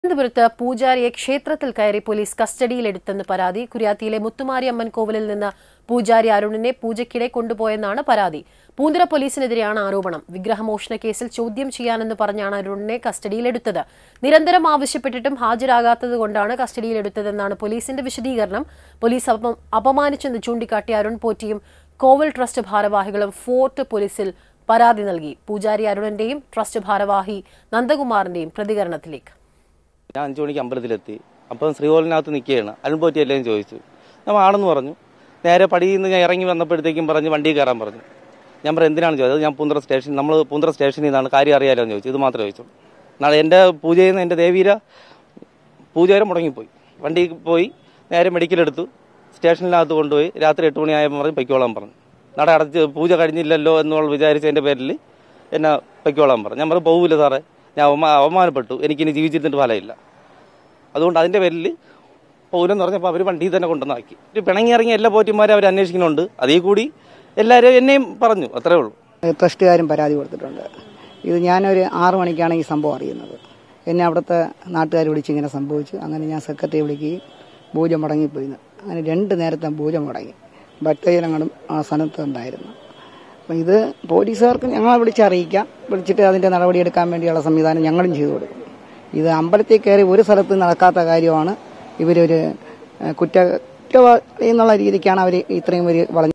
തിരുവനന്തപുരത്ത് പൂജാരിയെ ക്ഷേത്രത്തിൽ കയറി പോലീസ് കസ്റ്റഡിയിലെടുത്തെന്ന് പരാതി കുര്യാത്തിയിലെ മുത്തുമാരി അമ്മൻ കോവിലിൽ നിന്ന് പൂജാരി അരുണിനെ പൂജയ്ക്കിടെ കൊണ്ടുപോയെന്നാണ് പരാതി പൂന്തുറ പോലീസിനെതിരെയാണ് ആരോപണം വിഗ്രഹമോഷണ കേസിൽ ചോദ്യം ചെയ്യാനെന്ന് പറഞ്ഞാണ് അരുണിനെ കസ്റ്റഡിയിലെടുത്തത് നിരന്തരം ആവശ്യപ്പെട്ടിട്ടും ഹാജരാകാത്തതുകൊണ്ടാണ് കസ്റ്റഡിയിലെടുത്തതെന്നാണ് പോലീസിന്റെ വിശദീകരണം പോലീസ് അപ- അപമാനിച്ചെന്ന് ചൂണ്ടിക്കാട്ടി അരുൺ പോറ്റിയും കോവൽ ട്രസ്റ്റ് ഭാരവാഹികളും ഫോർട്ട് പോലീസിൽ പരാതി നൽകി പൂജാരി അരുണിന്റെയും ട്രസ്റ്റ് ഭാരവാഹി നന്ദകുമാറിന്റെയും പ്രതികരണത്തിലേക്ക് ഞാൻ അഞ്ചു മണിക്ക് അമ്പലത്തിലെത്തി അപ്പം ശ്രീകോലിനകത്ത് നിൽക്കുകയാണ് അരുൺപോറ്റി എല്ലാം ചോദിച്ചു ഞാൻ ആണെന്ന് പറഞ്ഞു നേരെ പടിയിൽ നിന്ന് ഞാൻ ഇറങ്ങി വന്നപ്പോഴത്തേക്കും പറഞ്ഞ് വണ്ടിയിൽ കയറാൻ പറഞ്ഞു ഞാൻ പറഞ്ഞു എന്തിനാണ് ചോദിച്ചത് "അത് ഞാൻ പൂന്തറ സ്റ്റേഷൻ നമ്മൾ പൂന്തറ സ്റ്റേഷനിൽ നിന്നാണ് കാര്യം അറിയാലോ എന്ന് ചോദിച്ചു ഇത് മാത്രമേ ചോദിച്ചു നാളെ എൻ്റെ പൂജ ചെയ്യുന്ന എൻ്റെ ദേവീര പൂജ വരെ മുടങ്ങിപ്പോയി വണ്ടിയിൽ പോയി നേരെ മെഡിക്കൽ എടുത്തു സ്റ്റേഷനിനകത്ത് കൊണ്ടുപോയി രാത്രി എട്ട് മണിയായപ്പോൾ പറഞ്ഞ് പൊയ്ക്കോളാൻ പറഞ്ഞു നട അടച്ച് പൂജ കഴിഞ്ഞില്ലല്ലോ എന്നുള്ള വിചാരിച്ചതിൻ്റെ പേരിൽ എന്നെ പൊയ്ക്കോളാൻ പറഞ്ഞു ഞാൻ പറഞ്ഞു പോകില്ല സാറേ ഞാൻ അവമാ- അവമാനപ്പെട്ടു എനിക്കിനി ജീവിച്ചിരുന്നിട്ട് ഫലമില്ല അതുകൊണ്ട് അതിൻ്റെ പേരിൽ പൗരെന്ന് പറഞ്ഞപ്പോൾ അവർ വണ്ടിയിൽ തന്നെ കൊണ്ടുവന്നാക്കി ഒരു പിണങ്ങി ഇറങ്ങിയ എല്ലാ പോറ്റിമാരും അവർ അന്വേഷിക്കുന്നുണ്ട് അതേ കൂടി എല്ലാവരും എന്നെയും പറഞ്ഞു അത്രേ ഉള്ളൂ ട്രസ്റ്റുകാരും പരാതി കൊടുത്തിട്ടുണ്ട് ഇത് ഞാനൊരു ആറു മണിക്കാണ് ഈ സംഭവം അറിയുന്നത് എന്നെ അവിടുത്തെ നാട്ടുകാർ വിളിച്ച് ഇങ്ങനെ സംഭവിച്ചു അങ്ങനെ ഞാൻ സെക്രട്ടറിയെ വിളിക്കുകയും പൂജ മുടങ്ങിപ്പോയി അങ്ങനെ രണ്ട് നേരത്തെ പൂജ മുടങ്ങി ഭക്തജനങ്ങളും ആ സ്ഥലത്ത് ഉണ്ടായിരുന്നു അപ്പം ഇത് പോലീസുകാർക്ക് ഞങ്ങളെ വിളിച്ചറിയിക്കാം വിളിച്ചിട്ട് അതിൻ്റെ നടപടിയെടുക്കാൻ വേണ്ടിയുള്ള സംവിധാനം ഞങ്ങളും ചെയ്തു കൊടുക്കും ഇത് അമ്പലത്തിൽ കയറി ഒരു സ്ഥലത്ത് നടക്കാത്ത കാര്യമാണ് ഇവരൊരു ഏഹ്, കുറ്റ കുറ്റവാളി എന്നുള്ള രീതിക്കാണ് അവർ ഇത്രയും ഒരു വളഞ്ഞ